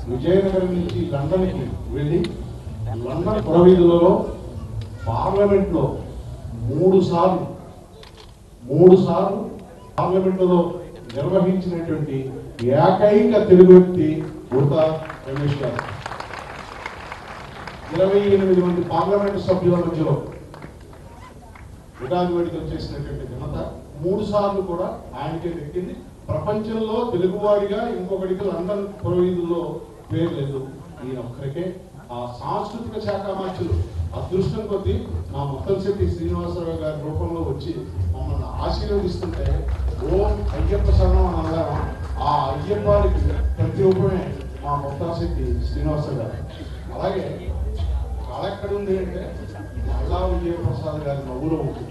విజయనగరం నుంచి లండన్కి వెళ్ళి లండన్ పురవీధులలో పార్లమెంట్లో మూడు సార్లు మూడు సార్లు పార్లమెంటులో నిర్వహించినటువంటి ఏకైక తెలుగు వ్యక్తి ఉడత రమేష్ గారు ఇరవై ఎనిమిది మంది పార్లమెంటు సభ్యుల మధ్యలో ఉగాది వేడుకలు చేసినటువంటి ఘనత మూడు సార్లు కూడా ఆయనకే దక్కింది ప్రపంచంలో తెలుగువాడిగా ఇంకొకటికి లండన్ పురవీధుల్లో పేరు లేదు ఈయన ఒక్కరికే ఆ సాంస్కృతిక శాఖ మార్చులు అదృష్టం కొద్దీ మా ముత్తలశెట్టి శ్రీనివాసరావు గారి రూపంలో వచ్చి మమ్మల్ని ఆశీర్వదిస్తుంటే ఓం అయ్యప్ప శరణం అనగా ఆ అయ్యప్పకి ప్రతి రూపమే మా ముత్తలశెట్టి శ్రీనివాసరావు గారు అలాగే కళ ఎక్కడ ఉంది అంటే మల్లా విజయప్రసాద్ గారి నవ్వులో ఉంటుంది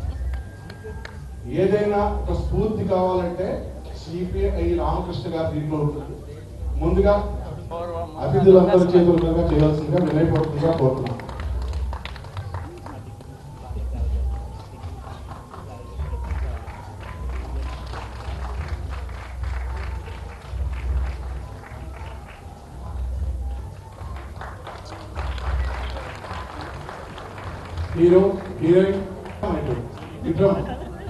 ఏదైనా ఒక స్ఫూర్తి కావాలంటే సిపిఐ రామకృష్ణ గారి దీంట్లో ఉంటుంది ముందుగా అతిథులందరి చేతుల మీద చేయాల్సిందిగా వినయపూర్వకంగా కోరుతున్నాం హీరో హీరోయిన్ విక్రమ్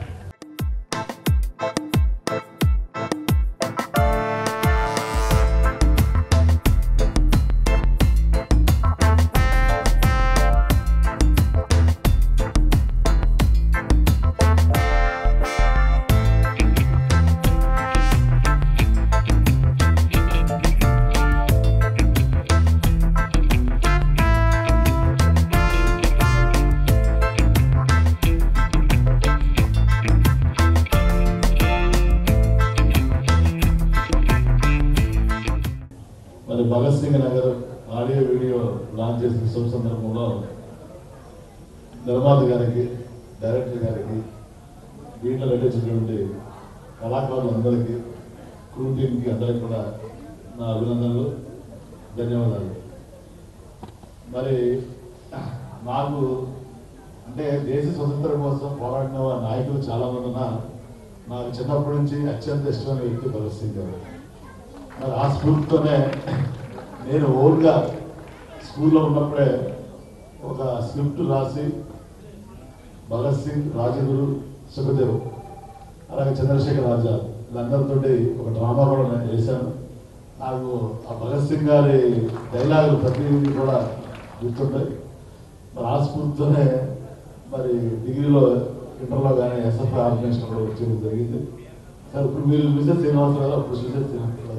మరి Bhagat Singh Nagar audio video launch చేసిన శుభ సందర్భంలో నిర్మాత గారికి డైరెక్టర్ గారికి దీంట్లో నటించినటువంటి కళాకారులందరికీ క్రూ టీంకి అందరికీ కూడా నా అభినందనలు ధన్యవాదాలు మరి నాకు అంటే దేశ స్వతంత్రం కోసం పోరాడిన వారి నాయకులు చాలా మంది ఉన్నా నాకు చిన్నప్పటి నుంచి అత్యంత ఇష్టమైన వ్యక్తి భగత్ సింగ్ గారు మరి ఆ స్ఫూర్తితోనే నేను ఓన్గా స్కూల్లో ఉన్నప్పుడే ఒక స్క్రిప్ట్ రాసి భగత్ సింగ్ రాజగురు సుఖదేవ్ అలాగే చంద్రశేఖర్ రాజా వీళ్ళందరితో ఒక డ్రామా కూడా నేను చేశాను నాకు ఆ భగత్ సింగ్ గారి డైలాగులు ప్రతి కూడా గుర్తుంటాయి మరి ఆ స్ఫూర్తితోనే మరి డిగ్రీలో ఇంటర్లో కానీ ఎస్ఎఫ్ ఆర్గనైజేషన్ కూడా వచ్చేది జరిగింది సార్ ఇప్పుడు మీరు చూసే శ్రీనివాసరావు అప్పుడు చూసే శ్రీనివాసరావు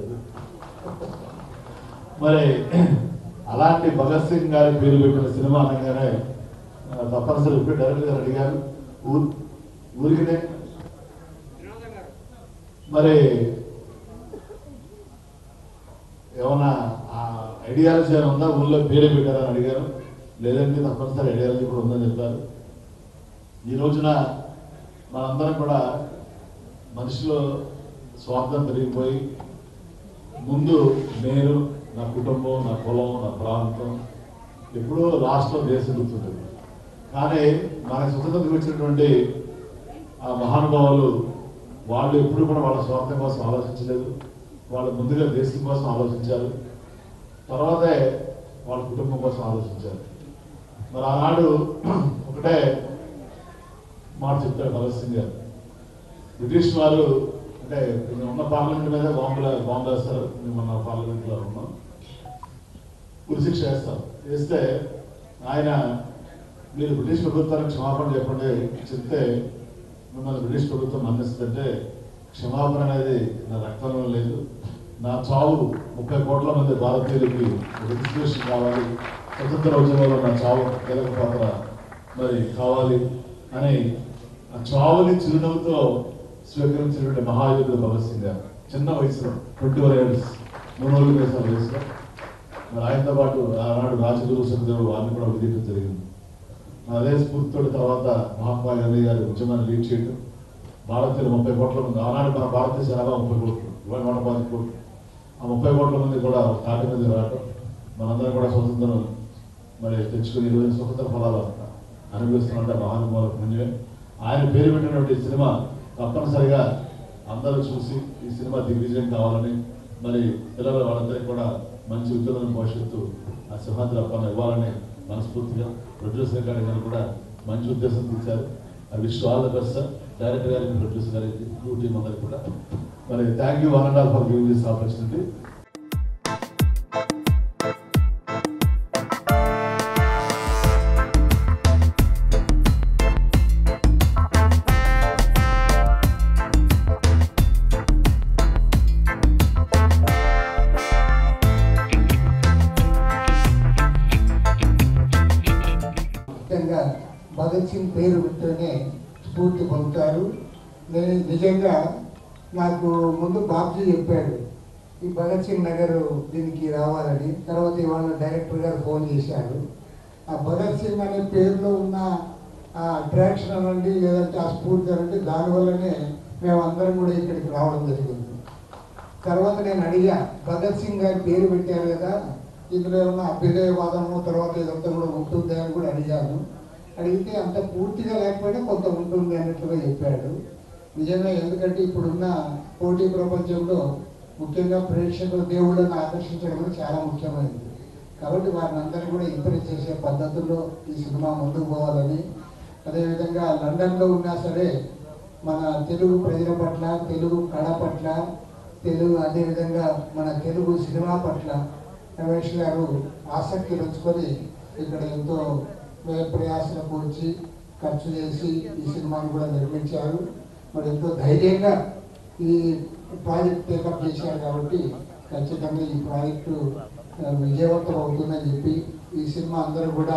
మరి అలాంటి భగత్ సింగ్ గారి పేరు పెట్టిన సినిమా అనగానే ఆ, తప్పనిసరి ఇప్పుడు డైరెక్టర్ గారు అడిగారు ఊరు ఊరికినే మరి ఏమన్నా ఐడియాలజీ ఏమైనా ఉందా ఊళ్ళో పేరే పెట్టారని అడిగారు లేదంటే తప్పనిసరి ఐడియాలజీ కూడా ఉందని చెప్పారు ఈ రోజున మనందరం కూడా మనిషిలో స్వార్థం పెరిగిపోయి ముందు నేను నా కుటుంబం నా కులం నా ప్రాంతం ఎప్పుడో రాష్ట్రం దేశం గుర్తుంటుంది కానీ మనకు స్వతంత్రం వచ్చినటువంటి ఆ మహానుభావులు వాళ్ళు ఎప్పుడు కూడా వాళ్ళ స్వార్థం కోసం ఆలోచించలేదు వాళ్ళు ముందుగా దేశం కోసం ఆలోచించారు తర్వాతే వాళ్ళ కుటుంబం కోసం ఆలోచించారు మరి ఆనాడు ఒకటే మాట చెప్తాడు భగత్ సింగ్ గారు బ్రిటిష్ వారు అంటే మేము ఉన్న పార్లమెంట్ మీద బాంబులు బాంబు వేస్తారు మేము మన పార్లమెంట్ లో ఉన్నాం ఉరిశిక్ష వేస్తాం వేస్తే ఆయన మీరు బ్రిటిష్ ప్రభుత్వానికి క్షమాపణ చెప్పండి చెప్తే మిమ్మల్ని బ్రిటిష్ ప్రభుత్వం మన్నిస్తుందంటే క్షమాపణ అనేది నా రక్తంలో లేదు నా చావు ముప్పై కోట్ల మంది భారతీయులకి ఒక రిజిస్ట్రేషన్ కావాలి స్వతంత్ర ఉద్యమంలో నా చావు కీలక పాత్ర మరి కావాలి అని ఆ చావుని చిరునవ్వుతో స్వీకరించినటువంటి మహాయోధుడు భగత్ సింగ్ గారు చిన్న వయసులో ట్వంటీ వన్ ఇయర్స్ మూడు రోజుల వేసాల వయసులో మరి ఆయనతో పాటు ఆనాడు రాజగురు సుఖదేవుడు వారిని కూడా విధించడం జరిగింది మరి అదే స్ఫూర్తితో తర్వాత మహాత్మా గాంధీ గారి ఉద్యమాన్ని లీడ్ చేయడం భారతీయులు ముప్పై కోట్ల మంది ఆనాడు మన భారతీయ జనాభా ముప్పై కోట్లు ఇవాళ నూట పది కోట్లు ఆ ముప్పై కోట్ల మంది కూడా తాటి మీద రావటం మనందరం కూడా స్వతంత్రం మరి తెచ్చుకుని ఈరోజు స్వతంత్ర ఫలాలు అనుభవిస్తున్నట్టు మహానుభావుల పుణ్యమే ఆయన పేరు పెట్టినటువంటి ఈ సినిమా తప్పనిసరిగా అందరూ చూసి ఈ సినిమా దిగ్విజయం కావాలని మరి పిల్లల వాళ్ళందరికీ కూడా మంచి ఉజ్వలమైన భవిష్యత్తు ఆ సింహాద్రి అప్పన్న ఇవ్వాలని మనస్ఫూర్తిగా ప్రొడ్యూసర్ గారి గారు కూడా మంచి ఉద్దేశం తీశారు I wish all the best sir director గారికి ప్రొడ్యూసర్ గారికి టూ టీమ్ అందరికి కూడా మరి thank you one and all for giving this opportunity ముఖ్యంగా భగత్ సింగ్ పేరు వింటూనే స్ఫూర్తి పొందుతారు నేను నిజంగా నాకు ముందు బాబ్జీ చెప్పాడు ఈ భగత్ సింగ్ నగర్ దీనికి రావాలని తర్వాత ఇవాళ డైరెక్టర్ గారు ఫోన్ చేశారు ఆ భగత్ సింగ్ అనే పేరులో ఉన్న ఆ అట్రాక్షన్ అనండి లేదంటే ఆ స్ఫూర్తి అనండి దానివల్లనే మేమందరం కూడా ఇక్కడికి రావడం జరిగింది తర్వాత నేను అడిగా భగత్ సింగ్ గారి పేరు పెట్టారు కదా ఇందులో ఏమన్నా అభ్యుదయవాదము తర్వాత ఇదంతా కూడా ఉంటుంది అని కూడా అడిగాను అడిగితే అంత పూర్తిగా లేకపోయినా కొంత ఉంటుంది అన్నట్లుగా చెప్పాడు నిజంగా ఎందుకంటే ఇప్పుడున్న పోటీ ప్రపంచంలో ముఖ్యంగా ప్రేక్షకులు దేవుళ్ళని ఆకర్షించడం కూడా చాలా ముఖ్యమైనది కాబట్టి వారిని అందరినీ కూడా ఇంప్రెస్ చేసే పద్ధతుల్లో ఈ సినిమా ముందుకు పోవాలని అదేవిధంగా లండన్లో ఉన్నా సరే మన తెలుగు ప్రజల పట్ల తెలుగు కళ పట్ల తెలుగు అదేవిధంగా మన తెలుగు సినిమా పట్ల రమేష్ గారు ఆసక్తి పెంచుకొని ఇక్కడ ఎంతో వ్యయ ప్రయాసలు కూర్చి ఖర్చు చేసి ఈ సినిమాను కూడా నిర్మించారు మరి ఎంతో ధైర్యంగా ఈ ప్రాజెక్ట్ టేకప్ చేశారు కాబట్టి ఖచ్చితంగా ఈ ప్రాజెక్టు ఆ, విజయవంతం అవుతుందని చెప్పి ఈ సినిమా అందరూ కూడా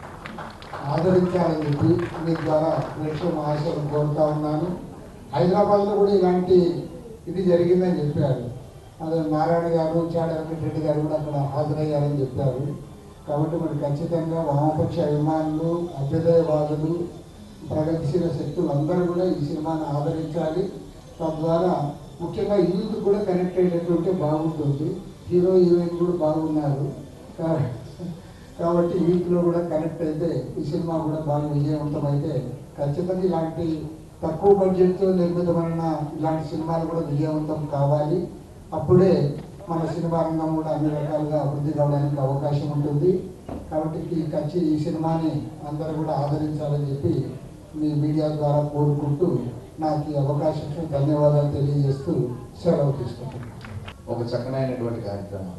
ఆదరించాలని చెప్పి మీ ద్వారా ప్రేక్షక మహాశయం కోరుతా ఉన్నాను హైదరాబాద్లో కూడా ఇలాంటి ఇది జరిగిందని చెప్పారు అదే నారాయణ గారు చాడ వెంకటరెడ్డి గారు కూడా అక్కడ హాజరయ్యారని చెప్పారు కాబట్టి మరి ఖచ్చితంగా వామపక్ష అభిమానులు అభ్యుదయవాదులు ప్రగతిశీల శక్తులు అందరూ కూడా ఈ సినిమాని ఆదరించాలి తద్వారా ముఖ్యంగా యూత్ కూడా కనెక్ట్ అయ్యేటట్టుంటే బాగుంటుంది హీరో హీరోయిన్ కూడా బాగున్నారు కా- కాబట్టి వీటిలో కూడా కనెక్ట్ అయితే ఈ సినిమా కూడా బాగా విజయవంతం అయితే ఖచ్చితంగా ఇలాంటి తక్కువ బడ్జెట్తో నిర్మితమైన ఇలాంటి సినిమాలు కూడా విజయవంతం కావాలి అప్పుడే మన సినిమా రంగం కూడా అన్ని రకాలుగా అభివృద్ధి కావడానికి అవకాశం ఉంటుంది కాబట్టి ఈ ఖర్చు ఈ సినిమాని అందరూ కూడా ఆదరించాలని చెప్పి మీ మీడియా ద్వారా కోరుకుంటూ నాకు ఈ అవకాశం ఇచ్చిన ధన్యవాదాలు తెలియజేస్తూ సెలవు తీసుకుంటున్నాను ఒక చక్కనైనటువంటి కార్యక్రమం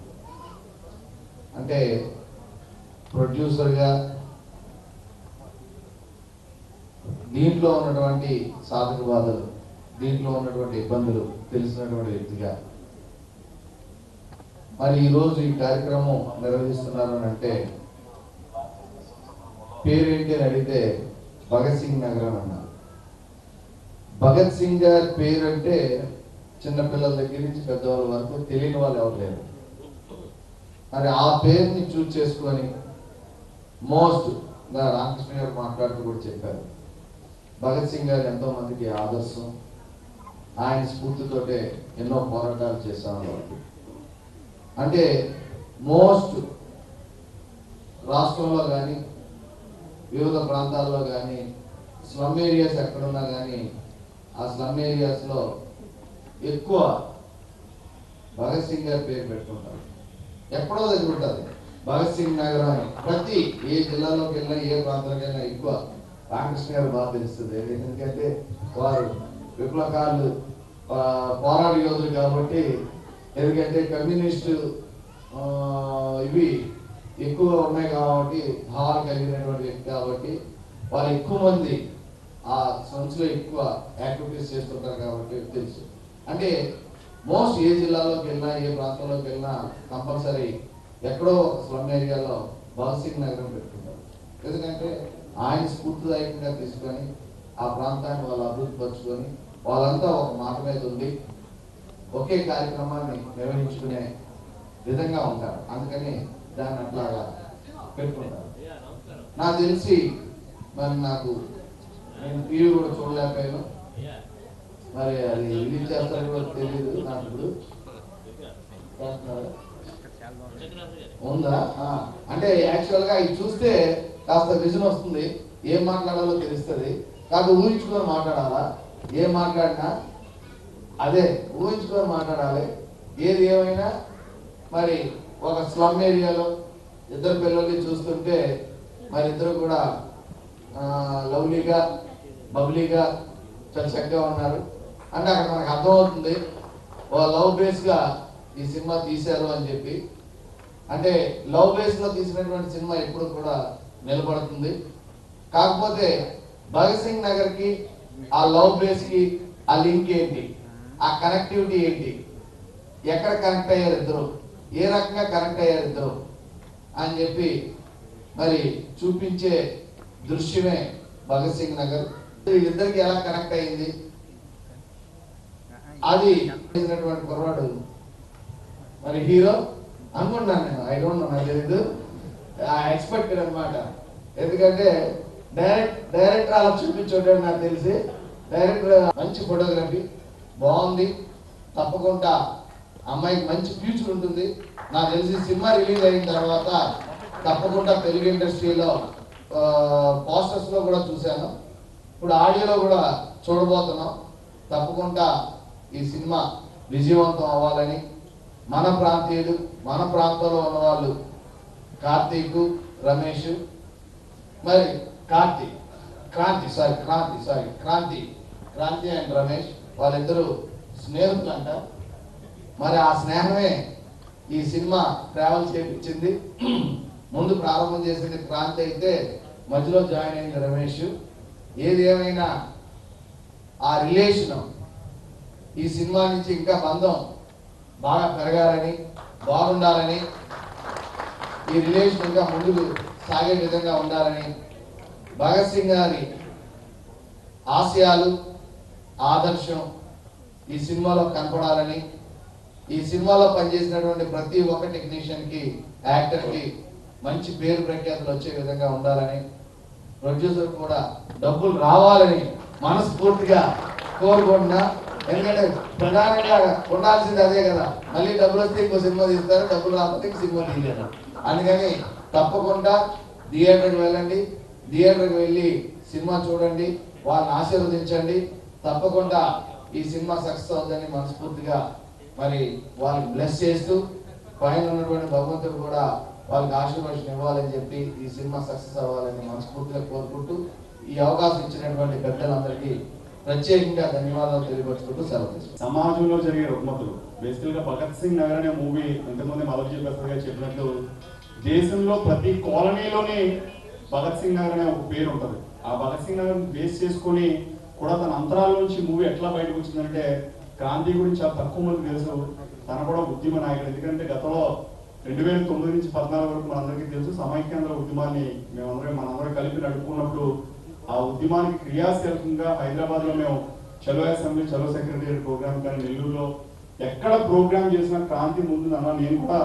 అంటే ప్రొడ్యూసర్గా దీంట్లో ఉన్నటువంటి సాధక బాధలు దీంట్లో ఉన్నటువంటి ఇబ్బందులు తెలిసినటువంటి వ్యక్తిగా మరి ఈరోజు ఈ కార్యక్రమం నిర్వహిస్తున్నారు అని అంటే పేరేంటి అని అడిగితే భగత్ సింగ్ నగరం అన్నారు భగత్ సింగ్ గారి పేరు అంటే చిన్నపిల్లల దగ్గర నుంచి పెద్దవాళ్ళ వరకు తెలియని వాళ్ళు ఎవరు లేరు మరి ఆ పేరుని చూజ్ చేసుకొని మోస్ట్ రామకృష్ణ గారు మాట్లాడుతూ కూడా చెప్పారు భగత్ సింగ్ గారు ఎంతో మందికి ఆదర్శం ఆయన స్ఫూర్తితోటే ఎన్నో పోరాటాలు చేశాను అంటే మోస్ట్ రాష్ట్రంలో కానీ వివిధ ప్రాంతాల్లో కానీ స్లమ్ ఏరియాస్ ఎక్కడున్నా కానీ ఆ స్లమ్ ఏరియాస్లో ఎక్కువ భగత్ సింగ్ గారి పేరు పెట్టుకుంటారు ఎక్కడో దగ్గర ఉంటుంది భగత్ సింగ్ నగరం అని ప్రతి ఏ జిల్లాలోకి వెళ్ళినా ఏ ప్రాంతానికైనా ఎక్కువ రామకృష్ణ గారు బాగా తెలుస్తుంది ఎందుకంటే వారు విప్లవకారులు ఆ, పోరాట యోధులు కాబట్టి ఎందుకంటే కమ్యూనిస్టు ఆ, ఇవి ఎక్కువ ఉన్నాయి కాబట్టి భావాలు కలిగినటువంటి వ్యక్తి కాబట్టి వారు ఎక్కువ మంది ఆ సంస్థలో ఎక్కువ యాక్టివిటీస్ చేస్తుంటారు కాబట్టి తెలుసు అంటే మోస్ట్ ఏ జిల్లాలోకి వెళ్ళినా ఏ ప్రాంతంలోకి వెళ్ళినా కంపల్సరీ ఎక్కడో ఒక స్లమ్ ఏరియాలో భగత్ సింగ్ నగరం పెట్టుకుంటారు ఎందుకంటే ఆయన స్ఫూర్తిదాయకంగా తీసుకొని ఆ ప్రాంతాన్ని వాళ్ళు అభివృద్ధి పరుచుకొని వాళ్ళంతా ఒక మాట మీద ఉండి ఒకే కార్యక్రమాన్ని నిర్వహించుకునే విధంగా ఉంటారు అందుకని దాన్ని అట్లాగా పెట్టుకుంటారు నాకు తెలిసి మరి నాకు నేను టీవీ కూడా చూడలేకపోయాను మరి అది రిలీజ్ చేస్తారో కూడా తెలియదు నాకు ఇప్పుడు చేస్తున్నారా? ఉందా ఆ, అంటే యాక్చువల్ గా ఇది చూస్తే కాస్త విజన్ వస్తుంది ఏం మాట్లాడాలో తెలుస్తుంది కాదు ఊహించుకొని మాట్లాడాలా ఏం మాట్లాడినా అదే ఊహించుకొని మాట్లాడాలి ఏది ఏమైనా మరి ఒక స్లమ్ ఏరియాలో ఇద్దరు పిల్లల్ని చూస్తుంటే మరి ఇద్దరు కూడా ఆ, లవ్లీగా బబ్లీగా చాలా చక్కగా ఉన్నారు అంటే అక్కడ మనకు అర్థమవుతుంది ఓ లవ్ బేస్గా ఈ సినిమా తీశారు అని చెప్పి అంటే లవ్ బేస్లో తీసినటువంటి సినిమా ఎప్పుడు కూడా నిలబడుతుంది కాకపోతే భగత్ సింగ్ నగర్కి ఆ లవ్ బేస్కి ఆ లింక్ ఏంటి ఆ కనెక్టివిటీ ఏంటి ఎక్కడ కనెక్ట్ అయ్యారు ఇద్దరు ఏ రకంగా కనెక్ట్ అయ్యారు ఇద్దరు అని చెప్పి మరి చూపించే దృశ్యమే భగత్ సింగ్ నగర్ వీళ్ళిద్దరికి ఎలా కనెక్ట్ అయింది అది చేసినటువంటి కుర్రాడు మరి హీరో అనుకుంటున్నాను నేను ఐ డోంట్ నో నాకు తెలీదు ఎక్స్పెక్టెడ్ అన్నమాట ఎందుకంటే డైరెక్ట్ డైరెక్టర్ అలా చూపించాడు నాకు తెలిసి డైరెక్టర్ మంచి ఫోటోగ్రఫీ బాగుంది తప్పకుండా అమ్మాయికి మంచి ఫ్యూచర్ ఉంటుంది నాకు తెలిసి సినిమా రిలీజ్ అయిన తర్వాత తప్పకుండా తెలుగు ఇండస్ట్రీలో పోస్టర్స్ లో కూడా చూశాను ఇప్పుడు ఆడియోలో కూడా చూడబోతున్నాం తప్పకుండా ఈ సినిమా విజయవంతం అవ్వాలని మన ప్రాంతీయులు మన ప్రాంతంలో ఉన్న వాళ్ళు కార్తీక్ రమేష్ మరి Karthi Kranthi sorry Kranthi sorry Kranthi Kranthi and Ramesh వాళ్ళిద్దరూ స్నేహితులంట మరి ఆ స్నేహమే ఈ సినిమా ట్రావెల్ చేపించింది ముందు ప్రారంభం చేసింది క్రాంతి అయితే మధ్యలో జాయిన్ అయింది రమేష్ ఏది ఏమైనా ఆ రిలేషన్ ఈ సినిమా నుంచి ఇంకా బంధం బాగా పెరగాలని బాగుండాలని ఈ రిలేషన్ ఇంకా ముందుకు సాగే విధంగా ఉండాలని భగత్ సింగ్ గారి ఆశయాలు ఆదర్శం ఈ సినిమాలో కనపడాలని ఈ సినిమాలో పనిచేసినటువంటి ప్రతి ఒక్క టెక్నీషియన్ కి యాక్టర్ కి మంచి పేరు ప్రఖ్యాతులు వచ్చే విధంగా ఉండాలని ప్రొడ్యూసర్ కూడా డబ్బులు రావాలని మనస్ఫూర్తిగా కోరుకుంటున్నా ఎందుకంటే ప్రధానంగా ఉండాల్సింది అదే కదా మళ్ళీ డబ్బులు వస్తే ఇంకో సినిమా తీస్తారు డబ్బులు రాకపోతే ఇంకో సినిమా తీయలేరు అందుకని తప్పకుండా థియేటర్కి వెళ్ళండి థియేటర్కి వెళ్ళి సినిమా చూడండి వాళ్ళని ఆశీర్వదించండి తప్పకుండా ఈ సినిమా సక్సెస్ అవుతుందని మనస్ఫూర్తిగా మరి వాళ్ళకి బ్లెస్ చేస్తూ పైన ఉన్నటువంటి భగవంతుడు కూడా వాళ్ళకి ఆశీర్వాదం ఇవ్వాలని చెప్పి ఈ సినిమా సక్సెస్ అవ్వాలని మనస్ఫూర్తిగా కోరుకుంటూ ఈ అవకాశం ఇచ్చినటువంటి పెద్దలందరికీ ప్రత్యేకంగా ధన్యవాదాలు తెలియపరుచుకుంటూ సెలవు తీసుకుంటాను. సమాజంలో జరిగే రుగ్మతులు బేసికల్ గా భగత్ సింగ్ నగర్ అనే మూవీ ఇంతకుముందు మలవిజీ ప్రసాద్ గారు చెప్పినట్లు దేశంలో ప్రతి కాలనీలోని భగత్ సింగ్ నగర్ అనే ఒక పేరు ఉంటుంది ఆ భగత్ సింగ్ నగర్ బేస్ చేసుకొని కూడా తన అంతరాల నుంచి మూవీ ఎట్లా బయటకు వచ్చిందంటే క్రాంతి గురించి చాలా తక్కువ మంది తెలుసు తన కూడా ఉద్యమ నాయకుడు ఎందుకంటే గతంలో రెండు వేల తొమ్మిది నుంచి పద్నాలుగు వరకు మనందరికీ తెలుసు సమైక్యాంధ్ర ఉద్యమాన్ని మేమందరం మనందరం కలిపి నడుపుకున్నప్పుడు ఆ ఉద్యమానికి క్రియాశీలకంగా హైదరాబాద్ లో మేము చలో అసెంబ్లీ చలో సెక్రటరీ ప్రోగ్రామ్ కానీ నెల్లూరులో ఎక్కడ ప్రోగ్రామ్ చేసినా క్రాంతి ముందు అన్న నేను కూడా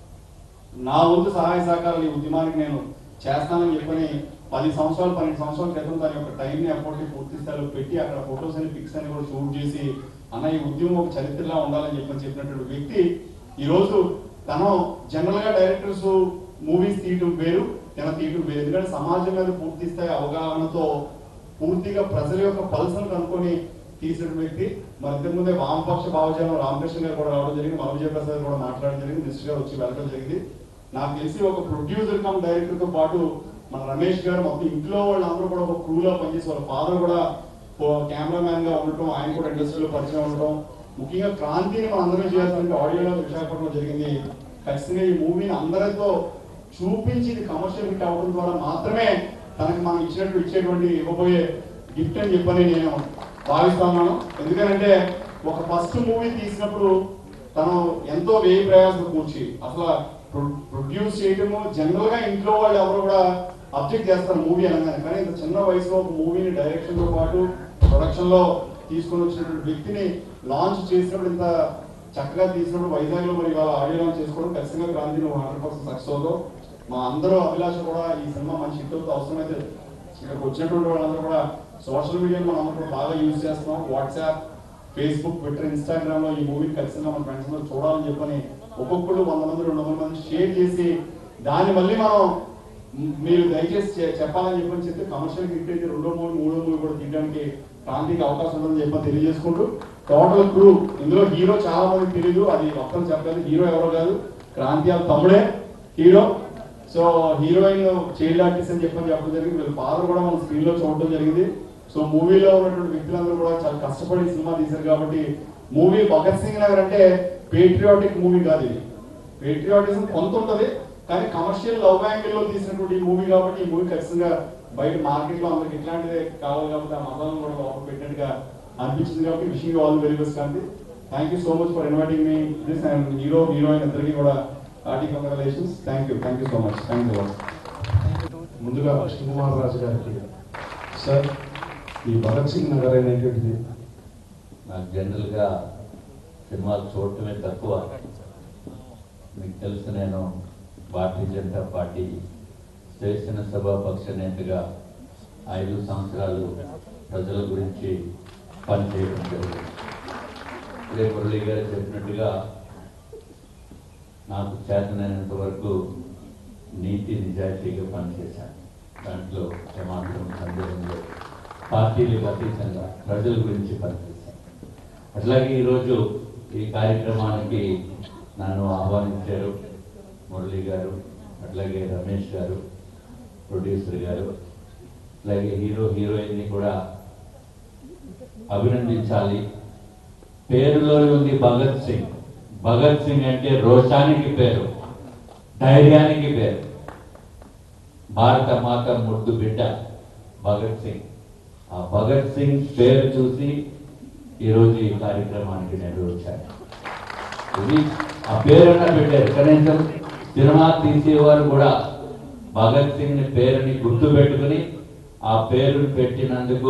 నా వంతు సహాయ సహకారాలు ఈ ఉద్యమానికి నేను చేస్తానని చెప్పని పది సంవత్సరాలు పన్నెండు సంవత్సరాల క్రితం తన యొక్క టైంని ఎఫర్ట్ పూర్తి స్థాయిలో పెట్టి అక్కడ ఫొటోస్ అని పిక్స్ అని కూడా షూట్ చేసి అన్న ఈ ఉద్యమం ఒక చరిత్రలా ఉండాలని చెప్పని చెప్పినటువంటి వ్యక్తి ఈ రోజు తను జనరల్ గా డైరెక్టర్స్ మూవీస్ తీయటం వేరు తన తీయటం వేరు ఎందుకంటే సమాజం మీద పూర్తి స్థాయి అవగాహనతో పూర్తిగా ప్రజల యొక్క పల్సను కనుక్కొని తీసిన వ్యక్తి మరి ఇంతకు ముందే వామపక్ష భావజాలం రామకృష్ణ గారు కూడా రావడం జరిగింది మన విజయ ప్రసాద్ కూడా మాట్లాడడం జరిగింది మినిస్టర్ గారు వచ్చి వెళ్ళడం జరిగింది నాకు తెలిసి ఒక ప్రొడ్యూసర్ కమ్ డైరెక్టర్ తో పాటు మన రమేష్ గారు మొత్తం ఇంట్లో వాళ్ళందరూ కూడా ఒక క్రూలో పనిచేసి వాళ్ళ ఫాదర్ కూడా కెమెరామ్యాన్ గా ఉండటం ఆయన కూడా ఇండస్ట్రీలో పరిచయం ఉండటం ముఖ్యంగా క్రాంతిని మనం అందరం చేయాల్సిన ఆడియోలో విశాఖపట్నంలో జరిగింది ఖచ్చితంగా ఈ మూవీని అందరితో చూపించి ఇది కమర్షియల్ హిట్ అవ్వడం ద్వారా మాత్రమే తనకి మనం ఇచ్చినట్టు ఇచ్చేటువంటి ఇవ్వబోయే గిఫ్ట్ అని చెప్పని నేను భావిస్తున్నాను ఎందుకంటే ఒక ఫస్ట్ మూవీ తీసినప్పుడు తను ఎంతో వ్యయ ప్రయాసం కూర్చి అసలు ప్రొడ్యూస్ చేయటము జనరల్ గా ఇంట్లో వాళ్ళు ఎవరు కూడా అబ్జెక్ట్ చేస్తారు మూవీ అనగానే కానీ ఇంత చిన్న వయసులో ఒక మూవీని డైరెక్షన్ తో పాటు ప్రొడక్షన్ లో తీసుకొని వచ్చినటువంటి వ్యక్తిని లాంచ్ చేసినప్పుడు ఇంత చక్కగా తీసినప్పుడు వైజాగ్ లో మరి ఇవాళ ఆడియో లాంచ్ చేసుకోవడం ఖచ్చితంగా క్రాంతి హండ్రెడ్ పర్సెంట్ సక్సెస్ అవుతాం మా అందరూ అభిలాష కూడా ఈ సినిమా మంచి హిట్ అవుతుంది అవసరమైతే ఇక్కడికి వచ్చినటువంటి వాళ్ళందరూ కూడా సోషల్ మీడియాని మనం అందరూ బాగా యూజ్ చేస్తున్నాం వాట్సాప్ ఫేస్బుక్ ట్విట్టర్ ఇన్స్టాగ్రామ్ లో ఈ మూవీని ఖచ్చితంగా మన ఫ్రెండ్స్ లో చూడాలని చెప్పని ఒక్కొక్కరు వంద మంది రెండు వందల మంది షేర్ చేసి దాన్ని మళ్ళీ మనం మ్, మీరు దయచేసి చె- చెప్పాలని చెప్పని చెప్తే కమర్షియల్ హిట్ అయితే రెండో మూవీ మూడో మూవీ కూడా తీయడానికి క్రాంతికి అవకాశం ఉందని చెప్పని తెలియజేసుకుంటూ టోటల్ క్రూ ఇందులో హీరో చాలా మందికి తెలియదు అది ఒక్కరు చెప్పలేదు హీరో ఎవరో కాదు క్రాంతి వాళ్ళ తమ్ముడే hero so heroine child artist అని చెప్పని చెప్పడం జరిగింది వీళ్ళ ఫాదర్ కూడా మన స్క్రీన్ లో చూడడం జరిగింది సో మూవీలో ఉన్నటువంటి వ్యక్తులందరూ కూడా చాలా కష్టపడి సినిమా తీశారు కాబట్టి మూవీ భగత్ సింగ్ నగర్ అంటే పేట్రియాటిక్ మూవీ కాదు ఇది పేట్రియాటిజం కొంత ఉంటది కానీ కమర్షియల్ లవ్ యాంగిల్ లో తీసినటువంటి మూవీ కాబట్టి ఈ మూవీ ఖచ్చితంగా బయట మార్కెట్ లో అందరికి ఇట్లాంటిదే కావాలి కాబట్టి ఆ మతాలను కూడా లోపల పెట్టినట్టుగా అనిపించింది కాబట్టి wishing all very best Kanthi thank you so much for inviting me this and hero heroine ఇద్దరికి కూడా hearty congratulations thank you thank you so much thank you ముందుగా కృష్ణకుమార్ రాజు గారికి సార్ ఈ భగత్ సింగ్ నగర్ అనేటువంటిది నాకు జనరల్గా సినిమాలు చూడటమే తక్కువ మీకు తెలుసు నేను భారతీయ జనతా పార్టీ శాసన సభాపక్ష నేతగా ఐదు సంవత్సరాలు ప్రజల గురించి పనిచేయడం జరిగింది ఇదే మురళి గారు చెప్పినట్టుగా నాకు చేతనైనంత వరకు నీతి నిజాయితీగా పనిచేశాను దాంట్లో ఏమాత్రం సందేహం లేదు పార్టీలకు అతీతంగా ప్రజల గురించి పనిచేశాను అట్లాగే ఈరోజు ఈ కార్యక్రమానికి నన్ను ఆహ్వానించారు మురళి గారు అట్లాగే రమేష్ గారు ప్రొడ్యూసర్ గారు అట్లాగే హీరో హీరోయిన్ని కూడా అభినందించాలి పేరులో ఉంది భగత్ సింగ్ భగత్ సింగ్ అంటే రోషానికి పేరు ధైర్యానికి పేరు భారత మాత ముద్దు బిడ్డ భగత్ సింగ్ ఆ భగత్ సింగ్ పేరు చూసి ఈరోజు ఈ కార్యక్రమానికి నేను వచ్చాను ఇది ఆ పేరన్నా పెట్టారు కనీసం సినిమా తీసేవారు కూడా భగత్ సింగ్ ని పేరుని గుర్తు పెట్టుకుని ఆ పేరుని పెట్టినందుకు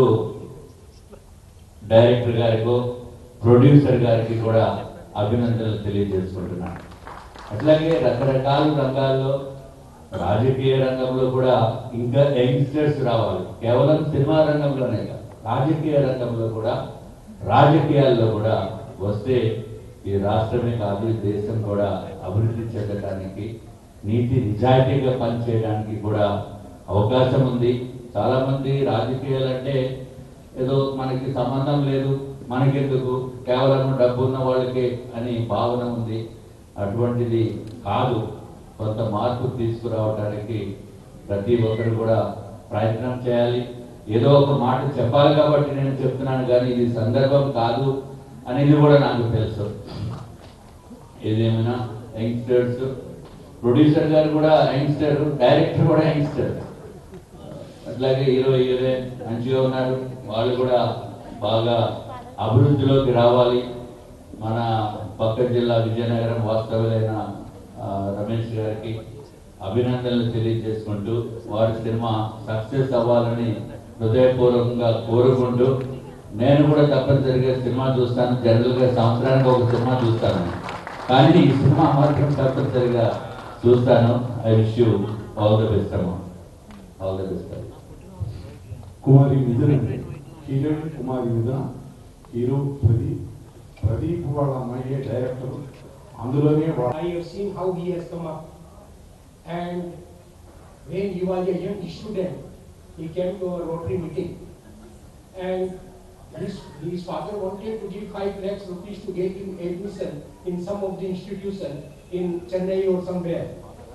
డైరెక్టర్ గారికో ప్రొడ్యూసర్ గారికి కూడా అభినందనలు తెలియజేసుకుంటున్నాను అట్లాగే రకరకాల రంగాల్లో రాజకీయ రంగంలో కూడా ఇంకా యంగ్స్టర్స్ రావాలి కేవలం సినిమా రంగంలోనే కాదు రాజకీయ రంగంలో కూడా రాజకీయాల్లో కూడా వస్తే ఈ రాష్ట్రమే కాదు ఈ దేశం కూడా అభివృద్ధి చెందడానికి నీతి నిజాయితీగా పనిచేయడానికి కూడా అవకాశం ఉంది చాలా మంది రాజకీయాలు అంటే ఏదో మనకి సంబంధం లేదు మనకెందుకు కేవలం డబ్బు ఉన్న వాళ్ళకి అని భావన ఉంది అటువంటిది కాదు కొంత మార్పు తీసుకురావడానికి ప్రతి ఒక్కరు కూడా ప్రయత్నం చేయాలి ఏదో ఒక మాట చెప్పాలి కాబట్టి నేను చెప్తున్నాను కానీ ఇది సందర్భం కాదు అనేది కూడా నాకు తెలుసు ఏదేమైనా యంగ్స్టర్స్ ప్రొడ్యూసర్ గారు కూడా యంగ్స్టర్ డైరెక్టర్ కూడా యంగ్స్టర్ అట్లాగే హీరో హీరోయిన్ మంచిగా ఉన్నారు వాళ్ళు కూడా బాగా అభివృద్ధిలోకి రావాలి మన పక్క జిల్లా విజయనగరం వాస్తవులైన ఆ, రమేష్ గారికి అభినందనలు తెలియజేసుకుంటూ వారి సినిమా సక్సెస్ అవ్వాలని హృదయపూర్వకంగా కోరుకుంటూ నేను కూడా తప్పనిసరిగా సినిమా చూస్తాను జనరల్గా సంవత్సరానికి ఒక సినిమా చూస్తాను కానీ ఈ సినిమా మాత్రం తప్పనిసరిగా చూస్తాను I wish you all the best అమ్మా all the best Kumari Mithuna heroine కుమారి మిథున హీరో ప్రదీప్ ప్రదీప్ వాళ్ళ అమ్మాయి డైరెక్టర్ అందులోనే వా- I have seen how he has come up. And when he was a young student, he came to a Rotary meeting. And his, his father wanted to give five lakhs rupees to get him admission in some of the institution in Chennai or somewhere.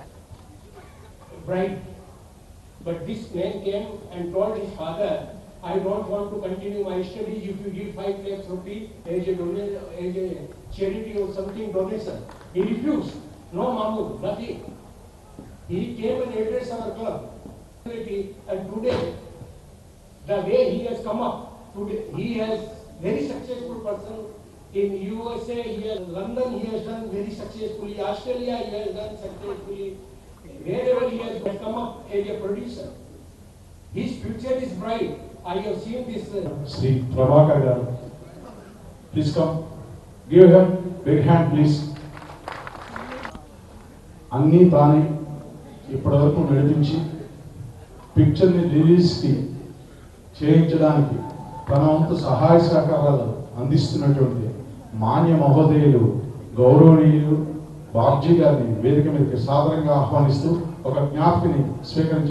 Right? But this man came and told his father, I don't want to continue my study if you give five lakhs rupees as a donation, as a charity or something donation. He refused. No mamu, nothing. He came and addressed our club. And today, the way he has come up, today, he has very successful person. In USA, he has, London, he has done very successfully. Australia, he has done successfully. Wherever he has come up as a producer. His future is bright. I have seen this. uh, Shri Prabhakar garu please come give him big hand please అన్నీ తానే ఇప్పటివరకు నడిపించి పిక్చర్ని రిలీజ్కి చేయించడానికి తన వంతు సహాయ సహకారాలు అందిస్తున్నటువంటి మాన్య మహోదయులు గౌరవనీయులు బాబ్జీ గారిని వేదిక మీదకి సాదరంగా ఆహ్వానిస్తూ ఒక జ్ఞాపికని స్వీకరించి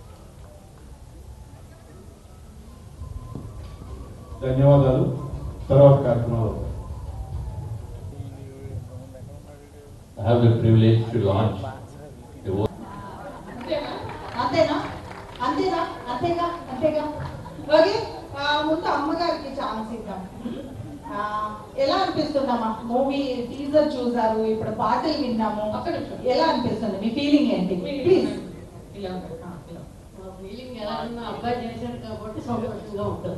ధన్యవాదాలు తర్వాత కార్యక్రమాలు I have the privilege to launch the అంతేనా అంతేనా అంతేనా అంతేగా అంతేగా ఓకే ఆ, ముందు అమ్మగారికి ఛాన్స్ ఇద్దాం ఆ, ఎలా అనిపిస్తుందమ్మా మూవీ టీజర్ చూసారు ఇప్పుడు పాటలు విన్నాము ఎలా అనిపిస్తుంది మీ ఫీలింగ్ ఏంటి ప్లీజ్ మా ఫీలింగ్ ఎలా ఉన్నా అబ్బాయి చేశాడు కాబట్టి సంతోషంగా ఉంటుంది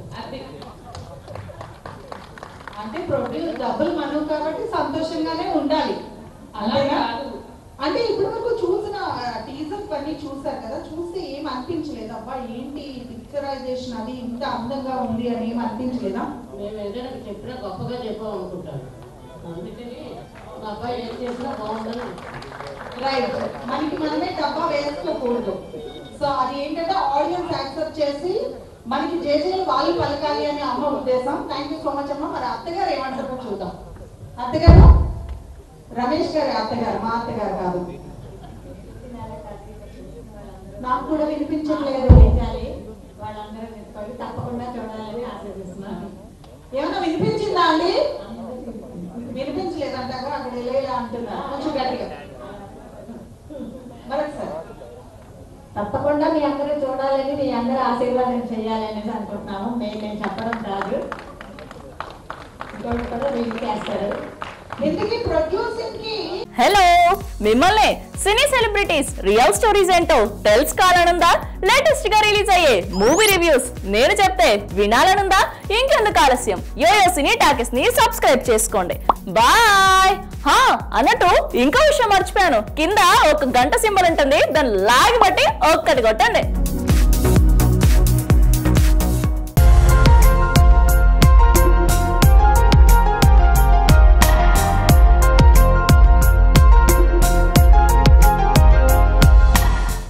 అంటే ప్రొడ్యూస్ డబ్బులు మనం కాబట్టి సంతోషంగానే ఉండాలి అలా అంతేనా? కాదు. అంటే ఇప్పటి వరకు చూసిన టీజర్ అన్ని చూసారు కదా చూస్తే ఏం అనిపించలేదు అబ్బా ఏంటి పిక్చరైజేషన్ అది ఇంత అందంగా ఉంది అని ఏం అనిపించలేదా మేము ఏదైనా చెప్పినా గొప్పగా చెప్పాం అనుకుంటాను అందుకని మా అబ్బాయి ఏం చేసినా బాగుందని రైట్ మనకి మనమే డబ్బా వేసుకోకూడదు సో అది ఏంటంటే ఆడియన్స్ యాక్సెప్ట్ చేసి మనకి జేజేలు వాళ్ళు పలకాలి అని అమ్మ ఉద్దేశం థ్యాంక్ యూ సో మచ్ అమ్మ మరి అత్తగారు ఏమంటారో చూద్దాం అత్తగారు రమేష్ గారి అత్తగారు మా అత్తగారు కాదు నాకు కూడా వినిపించట్లేదు వాళ్ళందరూ నిలబడి తప్పకుండా చూడాలని ఆశీర్దిస్తున్నాను ఏమన్నా వినిపించిందా అండి వినిపించలేదంటారు అక్కడ ఇలా ఇలా అంటున్నారు కొంచెం గట్టిగా మరొకసారి తప్పకుండా మీ అందరూ చూడాలని మీ అందరూ ఆశీర్వాదం చేయాలని అనుకుంటున్నాము మేము నేను చెప్పడం కాదు ఇంకోటి కూడా వీళ్ళు చేస్తారు ఇంతకీ ప్రొడ్యూసింగ్ కి హలో మిమ్మల్ని సినీ సెలబ్రిటీస్ రియల్ స్టోరీస్ ఏంటో తెలుసుకోవాలనుందా లేటెస్ట్ గా రిలీజ్ అయ్యే మూవీ రివ్యూస్ నేను చెప్తే వినాలనుందా ఇంకెందుకు ఆలస్యం యోయో సినీ టాకెస్ ని సబ్స్క్రైబ్ చేసుకోండి బాయ్ హా అన్నట్టు ఇంకో విషయం మర్చిపోయాను కింద ఒక గంట సింబల్ ఉంటుంది దాన్ని లాగి బట్టి ఒక్కటి కొట్టండి